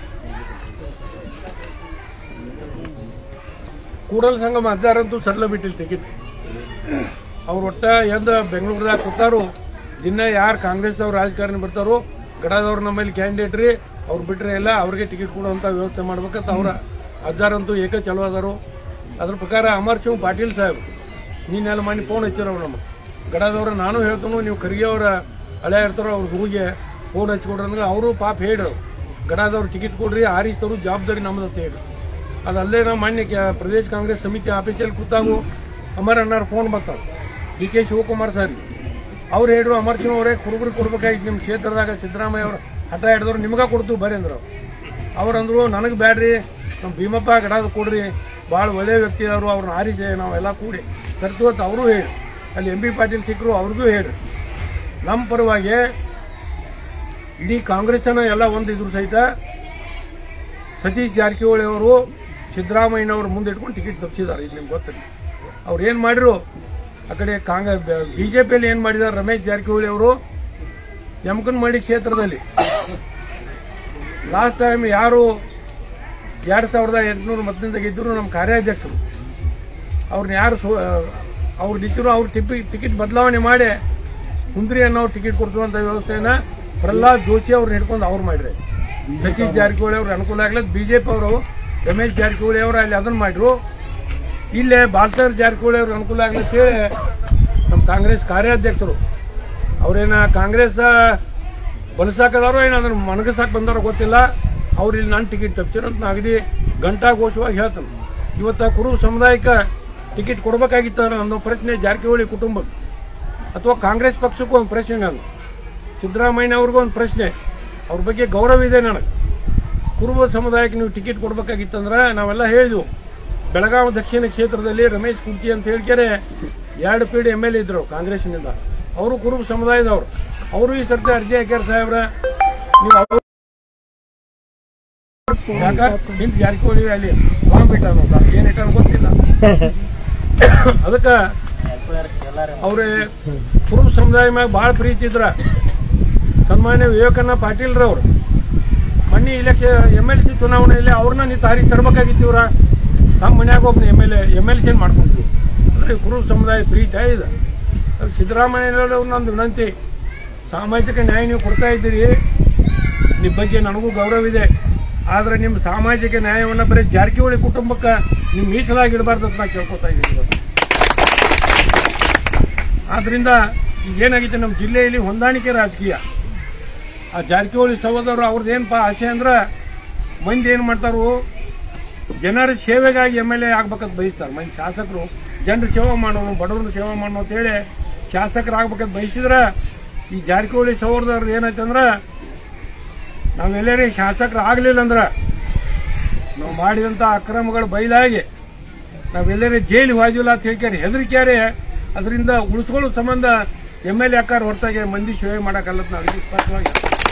ಕೂಡಲ ಸಂಗಮ ಅಜ್ಜಾರಂತೂ ಸಡ್ಲ ಬಿಟ್ಟಿಲ್ಲ ಟಿಕೆಟ್ ಅವ್ರು ಒಟ್ಟ ಎಂದ ಬೆಂಗಳೂರದಾಗ ಕೂತಾರು ದಿನ ಯಾರು ಕಾಂಗ್ರೆಸ್ ಅವ್ರು ರಾಜಕಾರಣಿ ಬರ್ತಾರೋ ಗಡದವ್ರು ನಮ್ಮಲ್ಲಿ ಕ್ಯಾಂಡಿಡೇಟ್ ರೀ ಅವ್ರು ಬಿಟ್ರೆ ಎಲ್ಲ ಅವ್ರಿಗೆ ಟಿಕೆಟ್ ಕೊಡುವಂಥ ವ್ಯವಸ್ಥೆ ಮಾಡ್ಬೇಕಂತ ಅವ್ರ ಅಜ್ಜಾರಂತೂ ಏಕ ಚಲೋ ಅದಾರು ಅದ್ರ ಪ್ರಕಾರ ಅಮರ್ ಸಿಂಗ್ ಪಾಟೀಲ್ ಸಾಹೇಬ್ ನೀನೆಲ್ಲ ಮಾಡಿ ಫೋನ್ ಹಚ್ಚಿರವ್ ನಮ್ಮ ಗಡದವ್ರ ನಾನು ಹೇಳ್ತಾನು ನೀವು ಖರ್ಗೆ ಅವರ ಹಳೆ ಇರ್ತಾರೋ ಅವ್ರ ಹೋಗಿ ಫೋನ್ ಹಚ್ಕೊಡ್ರಿ ಅಂದ್ರೆ ಅವರು ಪಾಪ ಹೇಳ್ರು ಗಡದವ್ರು ಟಿಕೆಟ್ ಕೊಡ್ರಿ ಆರಿಸ್ತವ್ರು ಜವಾಬ್ದಾರಿ ನಮ್ದು ಅಂತ ಹೇಳಿ ಅದಲ್ಲೇ ನಾವು ಮಾನ್ಯ ಕೆ- ಪ್ರದೇಶ ಕಾಂಗ್ರೆಸ್ ಸಮಿತಿ ಆಫೀಸಲ್ಲಿ ಕೂತಾಗು ಅಮರ್ ಅಣ್ಣಾರ್ ಫೋನ್ ಬರ್ತಾವ ಡಿ ಕೆ ಶಿವಕುಮಾರ್ ಸರ್ ಅವ್ರು ಹೇಳ್ರು ಅಮರ್ ಸಿಂಗ್ ಅವರೇ ಕುರುಬರು ಕೊಡ್ಬೇಕಾಗಿತ್ತು ನಿಮ್ಮ ಕ್ಷೇತ್ರದಾಗ ಸಿದ್ದರಾಮಯ್ಯ ಅವರು ಹಠ ಹಿಡಿದವ್ರು ನಿಮ್ಗೆ ಕೊಡ್ತು ಬರೀ ಅಂದ್ರು ಅವ್ರಂದ್ರು ನನಗೆ ಬ್ಯಾಡ್ರಿ ನಮ್ಮ ಭೀಮಪ್ಪ ಗಡಾದ ಕೊಡ್ರಿ ಭಾಳ ಒಳ್ಳೆಯ ವ್ಯಕ್ತಿ ಅವರು ಅವ್ರನ್ನ ಆರಿಸಿ ನಾವೆಲ್ಲ ಕೂಡಿ ತರ್ತು ಅಂತ ಅವರು ಹೇಳಿ ಅಲ್ಲಿ ಎಂ ಬಿ ಪಾಟೀಲ್ ಸಿಕ್ಕರು ಅವ್ರಿಗೂ ಹೇಳಿ ನಮ್ಮ ಪರವಾಗಿ ಇಡೀ ಕಾಂಗ್ರೆಸ್ನ ಎಲ್ಲ ಒಂದು ಇದ್ರು ಸಹಿತ ಸತೀಶ್ ಜಾರಕಿಹೊಳಿ ಅವರು ಸಿದ್ದರಾಮಯ್ಯನವ್ರ ಮುಂದೆ ಇಟ್ಕೊಂಡು ಟಿಕೆಟ್ ತಪ್ಪಿಸಿದ್ದಾರೆ ಇದು ನಿಮ್ಗೆ ಗೊತ್ತಿಲ್ಲ ಅವ್ರು ಏನು ಮಾಡಿದ್ರು ಆ ಕಡೆ ಕಾಂಗ್ರೆಸ್ ಬಿ ಜೆ ಪಿಯಲ್ಲಿ ಏನು ಮಾಡಿದ್ದಾರೆ ರಮೇಶ್ ಜಾರಕಿಹೊಳಿ ಅವರು ಯಮಕನಮಡಿ ಕ್ಷೇತ್ರದಲ್ಲಿ ಲಾಸ್ಟ್ ಟೈಮ್ ಯಾರು ಎರಡು ಸಾವಿರದ ಎಂಟುನೂರು ಮತದಿಂದ ಗೆದ್ದರು ನಮ್ಮ ಕಾರ್ಯಾಧ್ಯಕ್ಷರು ಅವ್ರನ್ನ ಯಾರು ಸೋ ಅವ್ರು ನಿಂತರು ಅವ್ರು ಟಿಪ್ಪಿ ಟಿಕೆಟ್ ಬದಲಾವಣೆ ಮಾಡಿ ಸುಂದ್ರಿ ಅನ್ನೋ ಟಿಕೆಟ್ ಕೊಡಿಸುವಂಥ ವ್ಯವಸ್ಥೆನ ಪ್ರಹ್ಲಾದ್ ಜೋಶಿ ಅವ್ರನ್ನ ಹಿಡ್ಕೊಂಡು ಅವ್ರು ಮಾಡಿರಿ ಸತೀಶ್ ಜಾರಕಿಹೊಳಿ ಅವ್ರಿಗೆ ಅನುಕೂಲ ಆಗ್ಲತ್ ಬಿಜೆಪಿ ಅವರು ರಮೇಶ್ ಜಾರಕಿಹೊಳಿ ಅವರು ಅಲ್ಲಿ ಅದನ್ನ ಮಾಡಿರು ಇಲ್ಲೇ ಬಾಲ್ಸರ್ ಜಾರಕಿಹೊಳಿ ಅವ್ರಿಗೆ ಅನುಕೂಲ ಆಗ್ಲತ್ ಹೇಳಿ ನಮ್ಮ ಕಾಂಗ್ರೆಸ್ ಕಾರ್ಯಾಧ್ಯಕ್ಷರು ಅವ್ರೇನ ಕಾಂಗ್ರೆಸ್ ಬಲಸಾಕದಾರೋ ಏನು ಅದನ್ನ ಮಣಗಸಾಕ್ ಬಂದಾರೋ ಗೊತ್ತಿಲ್ಲ ಅವ್ರು ಇಲ್ಲಿ ನನ್ನ ಟಿಕೆಟ್ ತಪ್ಪಿಸಿರೋ ಅಂತ ನಾ ಅಗದಿ ಗಂಟಾ ಘೋಷವಾಗಿ ಹೇಳ್ತಾನೆ ಇವತ್ತು ಕುರು ಸಮುದಾಯಕ್ಕೆ ಟಿಕೆಟ್ ಕೊಡಬೇಕಾಗಿತ್ತು ಅನ್ನೋ ಪ್ರಶ್ನೆ ಜಾರಕಿಹೊಳಿ ಕುಟುಂಬಕ್ಕೆ ಅಥವಾ ಕಾಂಗ್ರೆಸ್ ಪಕ್ಷಕ್ಕೂ ಒಂದು ಪ್ರಶ್ನೆ ನಾನು ಸಿದ್ದರಾಮಯ್ಯ ಅವ್ರಿಗೂ ಒಂದು ಪ್ರಶ್ನೆ ಅವ್ರ ಬಗ್ಗೆ ಗೌರವ ಇದೆ ನನಗೆ ಕುರುಬ ಸಮುದಾಯಕ್ಕೆ ನೀವು ಟಿಕೆಟ್ ಕೊಡಬೇಕಾಗಿತ್ತಂದ್ರೆ ನಾವೆಲ್ಲ ಹೇಳಿದ್ವು ಬೆಳಗಾವಿ ದಕ್ಷಿಣ ಕ್ಷೇತ್ರದಲ್ಲಿ ರಮೇಶ್ ಕುರ್ಕಿ ಅಂತ ಹೇಳ್ಕೆರೆ ಎರಡು ಪೀಡಿ ಎಮ್ ಎಲ್ ಎ ಇದ್ರು ಕಾಂಗ್ರೆಸ್ನಿಂದ ಅವರು ಕುರುಬ ಸಮುದಾಯದವರು ಅವರು ಈ ಸರ್ತಿ ಅರ್ಜಿ ಹಾಕ್ಯಾರ ಸಾಹೇಬ್ರ ನೀವು ಅವ್ರ- ಯಾಕ ಹಿಂದ್ ಜಾರಕಿಹೊಳಿ ಅಲ್ಲಿ ಬಾಂಬ್ ಇಟ್ಟ ಏನ್ ಇಟ್ಟಾರ ಗೊತ್ತಿಲ್ಲ ಅದಕ್ಕ ಅವ್ರೆ ಕುರುಬ ಸಮುದಾಯ ಮ್ಯಾಗ ಭಾಳ ಪ್ರೀತಿ ಇದ್ರ ಸನ್ಮಾನ್ಯ ವಿವೇಕಣ್ಣ ಪಾಟೀಲ್ರವ್ರು ಮೊನ್ನೆ ಇಲೆಕ್ಷನ್ ಎಮ್ ಎಲ್ ಸಿ ಚುನಾವಣೆಯಲ್ಲಿ ಅವ್ರನ್ನ ನೀವು ತಾರೀಖು ತರಬೇಕಾಗಿತ್ತಿವ್ರ ನಮ್ಮ ಮನ್ಯಾಗ ಒಬ್ಬನ M L A M L ಸಿನ್ ಮಾಡ್ಕೊಂಡ್ವಿ ಅಂದರೆ ಕುರುಬ ಸಮುದಾಯ ಪ್ರೀತಿ ಇದೆ ಅದು ಸಿದ್ದರಾಮಯ್ಯನವ್ರ ನಂದು ವಿನಂತಿ ಸಾಮಾಜಿಕ ನ್ಯಾಯ ನೀವು ಕೊಡ್ತಾ ಇದ್ದೀರಿ ನಿಮ್ಮ ಬಗ್ಗೆ ನನಗೂ ಗೌರವ ಇದೆ ಆದ್ರೆ ನಿಮ್ಮ ಸಾಮಾಜಿಕ ನ್ಯಾಯವನ್ನು ಬರೀ ಜಾರಕಿಹೊಳಿ ಕುಟುಂಬಕ್ಕೆ ನೀವು ಮೀಸಲಾಗಿ ಇಡಬಾರ್ದು ಅಂತ ನಾ ಕೇಳ್ಕೊತಾ ಇದ್ದೀನಿ ಇವತ್ತು. ಆದ್ರಿಂದ ಈಗ ಏನಾಗಿದೆ ನಮ್ಮ ಜಿಲ್ಲೆಯಲ್ಲಿ ಹೊಂದಾಣಿಕೆ ರಾಜಕೀಯ ಆ ಜಾರಕಿಹೊಳಿ ಸಹೋದರರು ಅವ್ರದ್ದು ಏನಪ್ಪ ಆಸೆ ಅಂದ್ರೆ ಮಂದಿ ಏನು ಮಾಡ್ತಾರೋ ಜನರ ಸೇವೆಗಾಗಿ ಎಮ್ ಎಲ್ ಎ ಆಗ್ಬೇಕಂತ ಬಯಸ್ತಾರೆ ಮಂದಿ ಶಾಸಕರು ಜನರ ಸೇವೆ ಮಾಡೋನು ಬಡವ್ರನ್ನ ಸೇವೆ ಮಾಡೋನು ಅಂತೇಳಿ ಶಾಸಕರು ಆಗ್ಬೇಕಂತ ಬಯಸಿದ್ರೆ ಈ ಜಾರಕಿಹೊಳಿ ಸಹೋದರರು ಏನಾಯ್ತಂದ್ರೆ ನಾವೆಲ್ಲರೇ ಶಾಸಕರು ಆಗಲಿಲ್ಲ ಅಂದ್ರೆ ನಾವು ಮಾಡಿದಂಥ ಅಕ್ರಮಗಳು ಬಯಲಾಗಿ ನಾವೆಲ್ಲರೇ ಜೈಲಿಗೆ ಹೋದಿಲ್ಲ ಅಂತ ಹೇಳ್ಕ್ಯಾರೆ ಹೆದರಿಕ್ಯಾರೆ ಅದರಿಂದ ಉಳಿಸ್ಕೊಳ್ಳೋ ಸಂಬಂಧ ಎಮ್ ಎಲ್ ಎ ಆಕಾರ ಹೊರತಾಗಿ ಮಂದಿ ಸೇವೆ ಮಾಡೋಕ್ಕಲ್ಲ ನಾವು ಇದು ಸ್ಪಷ್ಟವಾಗಿ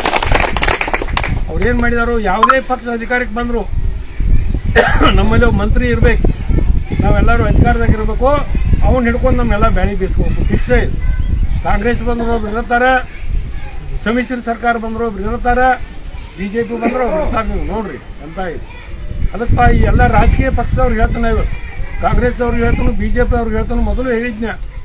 ಅವ್ರೇನ್ ಮಾಡಿದಾರು ಯಾವುದೇ ಪಕ್ಷ ಅಧಿಕಾರಕ್ಕೆ ಬಂದ್ರು ನಮ್ಮಲ್ಲಿ ಒಬ್ಬ ಮಂತ್ರಿ ಇರ್ಬೇಕು ನಾವೆಲ್ಲರೂ ಅಧಿಕಾರದಾಗ ಇರಬೇಕು ಅವನ್ ಹಿಡ್ಕೊಂಡು ನಮ್ಮೆಲ್ಲ ಬ್ಯಾಳಿ ಬೀಸ್ಕೋಬೇಕು ಇಷ್ಟೇ ಇದು ಕಾಂಗ್ರೆಸ್ ಬಂದ್ರು ಒಬ್ರು ಇರ್ತಾರ ಸಮ್ಮಿಶ್ರ ಸರ್ಕಾರ ಬಂದ್ರು ಒಬ್ರು ಇರ್ತಾರ ಬಿಜೆಪಿ ಬಂದ್ರು ಒಬ್ರು ಇರ್ತಾರ ನೀವು ನೋಡ್ರಿ ಅಂತ ಇದು ಅದಕ್ಕ ಈ ಎಲ್ಲ ರಾಜಕೀಯ ಪಕ್ಷದವ್ರು ಹೇಳ್ತಾನೆ ಇವರು ಕಾಂಗ್ರೆಸ್ ಅವ್ರು ಹೇಳ್ತಾನು ಬಿಜೆಪಿ ಅವ್ರು ಹೇಳ್ತಾನು ಮೊದಲು ಹೇಳಿದ್ನ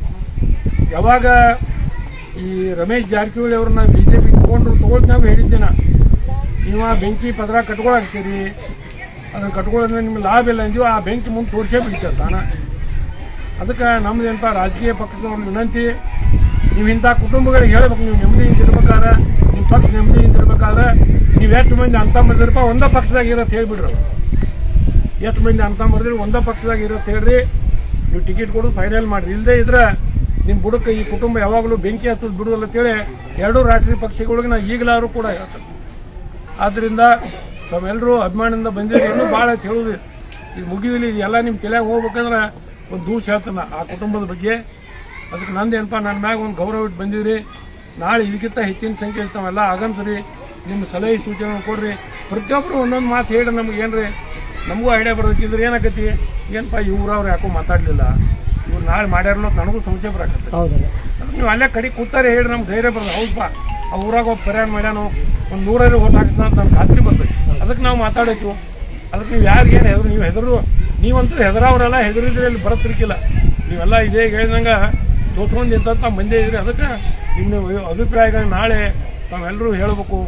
ಯಾವಾಗ ಈ ರಮೇಶ್ ಜಾರಕಿಹೊಳಿ ಅವ್ರನ್ನ ಬಿಜೆಪಿ ತಗೊಂಡ್ರು ತಗೊಂಡು ನಾವು ಹೇಳಿದ್ದೇನ ನೀವು ಆ ಬೆಂಕಿ ಪದರ ಕಟ್ಕೊಳಕ್ತೀರಿ ಅದನ್ನ ಕಟ್ಕೊಳ್ಳೋದ್ರೆ ನಿಮ್ಗೆ ಲಾಭ ಇಲ್ಲ ಅಂದೀವಿ ಆ ಬೆಂಕಿ ಮುಂದೆ ತೋರಿಸೇ ಬಿಡ್ತಾರೆ ತಾನ ಅದಕ್ಕೆ ನಮ್ದು ಏನಪ್ಪ ರಾಜಕೀಯ ಪಕ್ಷದವ್ರ ವಿನಂತಿ ನೀವು ಇಂಥ ಕುಟುಂಬಗಳಿಗೆ ಹೇಳ್ಬೇಕು ನೀವು ನೆಮ್ಮದಿಯಿಂದ ಇರ್ಬೇಕಾದ್ರೆ ನಿಮ್ಮ ಪಕ್ಷ ನೆಮ್ಮದಿಯಿಂದ ಇರ್ಬೇಕಾದ್ರೆ ನೀವು ಎಷ್ಟು ಮಂದಿ ಅಂತ ಮಾಡಿದ್ರಪ್ಪ ಒಂದೇ ಪಕ್ಷದಾಗ ಇರತ್ತೆ ಹೇಳ್ಬಿಡ್ರಿ ಅವ್ರು. ಎಷ್ಟು ಮಂದಿ ಅಂತ ಮಾಡಿದ್ರಿ ಒಂದೇ ಪಕ್ಷದಾಗ ಇರತ್ತೆ ಹೇಳ್ರಿ ನೀವು ಟಿಕೆಟ್ ಕೊಡೋದು ಫೈನಲ್ ಮಾಡ್ರಿ ಇಲ್ಲದೆ ಇದ್ರೆ ನಿಮ್ಮ ಬುಡಕ್ಕೆ ಈ ಕುಟುಂಬ ಯಾವಾಗಲೂ ಬೆಂಕಿ ಹಚ್ಚೋದು ಬಿಡುದಲ್ಲ ಅಂತೇಳಿ ಎರಡೂ ರಾಷ್ಟ್ರೀಯ ಪಕ್ಷಗಳಿಗೆ ನಾ ಈಗಲಾದ್ರೂ ಕೂಡ ಹೇಳ್ತೇನೆ ಆದ್ರಿಂದ ತಾವೆಲ್ಲರೂ ಅಭಿಮಾನದಿಂದ ಬಂದಿರಿ ಇನ್ನೂ ಭಾಳ ಹೇಳುದು ಇದು ಮುಗಿದಿಲ್ಲ ಇದು ಎಲ್ಲ ನಿಮ್ಮ ತಲೆಯಾಗ ಹೋಗ್ಬೇಕಂದ್ರೆ ಒಂದು ದೂಷ ಹೇಳ್ತಾನೆ ಆ ಕುಟುಂಬದ ಬಗ್ಗೆ ಅದಕ್ಕೆ ನಂದೇನಪ್ಪ ನನ್ನ ಮ್ಯಾಗ ಒಂದು ಗೌರವ ಇಟ್ಟು ಬಂದಿರಿ ನಾಳೆ ಇದಕ್ಕಿಂತ ಹೆಚ್ಚಿನ ಸಂಖ್ಯೆ ತಾವೆಲ್ಲ ಆಗಮಿಸ್ರಿ ನಿಮ್ಮ ಸಲಹೆ ಸೂಚನೆ ಕೊಡ್ರಿ ಪ್ರತಿಯೊಬ್ಬರು ಒಂದೊಂದು ಮಾತು ಹೇಳಿ ನಮ್ಗೆ ಏನ್ರಿ ನಮಗೂ ಐಡಿಯಾ ಬರೋದಿದ್ರೆ ಏನಾಕತಿ ಏನಪ್ಪ ಇವ್ರವ್ರು ಯಾಕೋ ಮಾತಾಡಲಿಲ್ಲ ಇವ್ರು ನಾಳೆ ಮಾಡ್ಯಾರಲ್ಲ ಅಂತ ನನಗೂ ಸಂಶಯ ಬರಾಕತ್ತೆ ಹೌದಲ್ಲ ಅದಕ್ಕೆ ನೀವು ಅಲ್ಲೇ ಕಡೆ ಕೂತಾರೆ ಹೇಳಿ ನಮ್ಗೆ ಧೈರ್ಯ ಬರೋದು ಹೌದಪ್ಪ ಆ ಊರಾಗ ಒಬ್ಬ ಪರಿಹಾರ ಮಾಡ್ಯಾನು ಒಂದು ನೂರೈದು ಓಟ್ ಹಾಕ್ತಾನ ಅಂತ ನಮ್ಗೆ ಖಾತ್ರಿ ಬರ್ತೈತಿ ಅದಕ್ಕೆ ನಾವು ಮಾತಾಡೈತು ಅದಕ್ಕೆ ನೀವು ಯಾರಿಗೇನು ಹೆದರು ನೀವು ಹೆದರು ನೀವಂತೂ ಹೆದರವ್ರಲ್ಲ ಹೆದರಿದ್ರೆ ಇಲ್ಲಿ ಬರತ್ತಿರ್ಕಿಲ್ಲ ನೀವೆಲ್ಲ ಇದೇ ಹೇಳ್ದಂಗ ತೋರ್ಸ್ಕೊಂಡು ನಿಂತ ಮಂದಿ ಇದ್ರಿ ಅದಕ್ಕೆ ನಿಮ್ಮ ಅಭಿಪ್ರಾಯಗಳನ್ನ ನಾಳೆ ತಾವೆಲ್ಲರೂ ಹೇಳಬೇಕು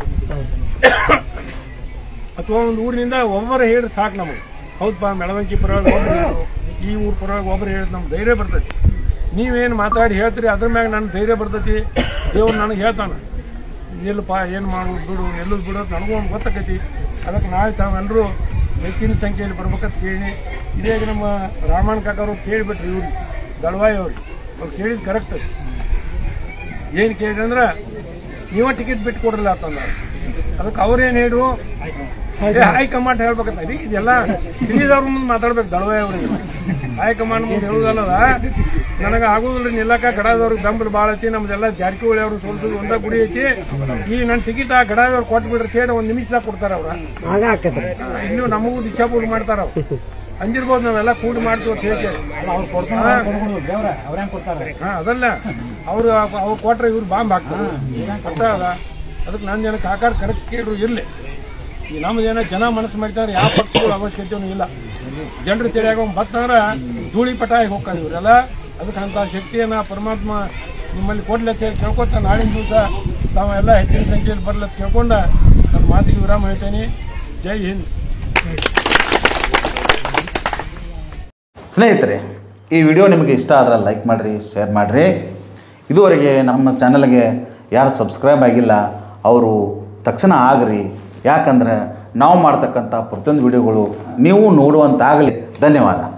ಅಥವಾ ಒಂದು ಊರಿನಿಂದ ಒಬ್ಬರು ಹೇಳಿ ಸಾಕು ನಮಗೆ ಹೌದಪ್ಪ ಮೆಳವಂಕಿ ಪರವಾಗಿ ಒಬ್ರು ಹೇಳಿದ್ರು ಈ ಊರ್ ಪರವಾಗಿ ಒಬ್ರು ಹೇಳಿದ್ ನಮ್ಗೆ ಧೈರ್ಯ ಬರ್ತೈತಿ ನೀವೇನು ಮಾತಾಡಿ ಹೇಳ್ತೀರಿ ಅದ್ರ ಮ್ಯಾಗ ನನ್ನ ಧೈರ್ಯ ಬರ್ತೈತಿ ದೇವ್ರು ನನಗೆ ಹೇಳ್ತಾನ ನಿಲ್ಲಪ್ಪ ಏನು ಮಾಡೋದು ಬಿಡು ನಿಲ್ಲೋದು ಬಿಡೋದು ನನಗೂ ಒಂದು ಗೊತ್ತಾಕೈತಿ ಅದಕ್ಕೆ ನಾಳೆ ತಾವೆಲ್ಲರೂ ಹೆಚ್ಚಿನ ಸಂಖ್ಯೆಯಲ್ಲಿ ಬರ್ಬೇಕಂತ ಕೇಳಿ ಇದೇ ನಮ್ಮ ರಾಮಣ್ಣ ಕಾಕರು ಕೇಳಿಬಿಟ್ರಿ ಇವ್ರು ದಳವಾಯಿ ಅವ್ರಿಗೆ ಅವ್ರು ಕೇಳಿದ್ ಕರೆಕ್ಟ್ ಏನು ಕೇಳಿದ್ರೆ ಅಂದ್ರೆ ನೀವೇ ಟಿಕೆಟ್ ಬಿಟ್ಟು ಕೊಡ್ರಲ್ಲ ಅಂತಂದ ಅದಕ್ಕೆ ಅವ್ರೇನು ಹೇಳ್ರು ಹೈಕಮಾಂಡ್ ಹೇಳ್ಬೇಕಂತ ರೀ ಇದೆಲ್ಲ ತಿಳಿದವ್ರ ಮುಂದೆ ಮಾತಾಡ್ಬೇಕು ದಳವಾಯಿ ಅವ್ರಿಗೆ ಹೈಕಮಾಂಡ್ ಮುಂದೆ ಹೇಳುದಲ್ಲದ ನನಗೆ ಆಗುದಿಲ್ಲ ನಿಲ್ಲಕ ಗಡಾದವ್ರಿಗೆ ಬೆಂಬಲ ಭಾಳ ಐತಿ ನಮ್ದೆಲ್ಲ ಜಾರಕಿಹೊಳಿ ಅವರು ಸೋಲ್ಸೋದು ಒಂದ ಗುಡಿ ಐತಿ ಈ ನನ್ನ ಟಿಕೆಟ್ ಆ ಗಡಾದವ್ರು ಕೊಟ್ಟು ಬಿಡ್ರಿ ಹೇಳಿ ಒಂದು ನಿಮಿಷದಾಗ ಕೊಡ್ತಾರ ಅವ್ರ ಆಗ ಆಕತ್ರಿ ಇನ್ನು ನಮಗೂ ದಿಶಾಪೂರ್ಣ ಮಾಡ್ತಾರ ಅವ್ರು ಅಂದಿರ್ಬೋದು ನಾವೆಲ್ಲ ಕೂಡಿ ಮಾಡ್ತೀವಿ ಅಂತ ಹೇಳ್ತೇವೆ ಹಾ ಅದಲ್ಲ ಅವ್ರು ಅವ್ರು ಕೊಟ್ರೆ ಇವ್ರು ಬಾಂಬ್ ಹಾಕ್ತಾರೆ ಅರ್ಥ ಅದ ಅದಕ್ಕೆ ನನ್ನ ಜನಕ್ಕೆ ಆಕಾರ ಕರೆಕ್ಟ್ ಕೇಳ್ರು ಇರಲಿ ಈ ನಮ್ದೇನೋ ಜನ ಮನಸ್ಸು ಮಾಡ್ತಾರೆ ಯಾವ ಪಕ್ಷಗಳು ಅವಶ್ಯಕತೆಯೂ ಇಲ್ಲ ಜನರು ತಿಳಿಯಾಗ ಬತ್ತಂದ್ರೆ ಧೂಳಿ ಪಟಾಗಿ ಹೋಗ್ತಾರೆ ಇವರೆಲ್ಲ ಅದಕ್ಕೆ ಅಂತ ಶಕ್ತಿಯನ್ನ ಪರಮಾತ್ಮ ನಿಮ್ಮಲ್ಲಿ ಕೊಡ್ಲಿ ಅಂತ ಹೇಳಿ ಕೇಳ್ಕೊತ ನಾಳಿನ ದಿವಸ ತಾವೆಲ್ಲ ಹೆಚ್ಚಿನ ಸಂಖ್ಯೆಯಲ್ಲಿ ಬರ್ಲಿ ಅಂತ ಕೇಳ್ಕೊಂಡ ನನ್ನ ಮಾತಿಗೆ ವಿರಾಮ ಹೇಳ್ತೇನೆ ಜೈ ಹಿಂದ್ ಸ್ನೇಹಿತರೆ ಈ ವಿಡಿಯೋ ನಿಮಗೆ ಇಷ್ಟ ಆದ್ರೆ ಲೈಕ್ ಮಾಡಿರಿ ಶೇರ್ ಮಾಡಿರಿ ಇದುವರೆಗೆ ನಮ್ಮ ಚಾನಲ್ಗೆ ಯಾರು ಸಬ್ಸ್ಕ್ರೈಬ್ ಆಗಿಲ್ಲ ಅವರು ತಕ್ಷಣ ಆಗ್ರಿ ಯಾಕಂದ್ರೆ ನಾವು ಮಾಡ್ತಕ್ಕಂಥ ಪ್ರತಿಯೊಂದು ವಿಡಿಯೋಗಳು ನೀವು ನೋಡುವಂತಾಗಲಿ ಧನ್ಯವಾದ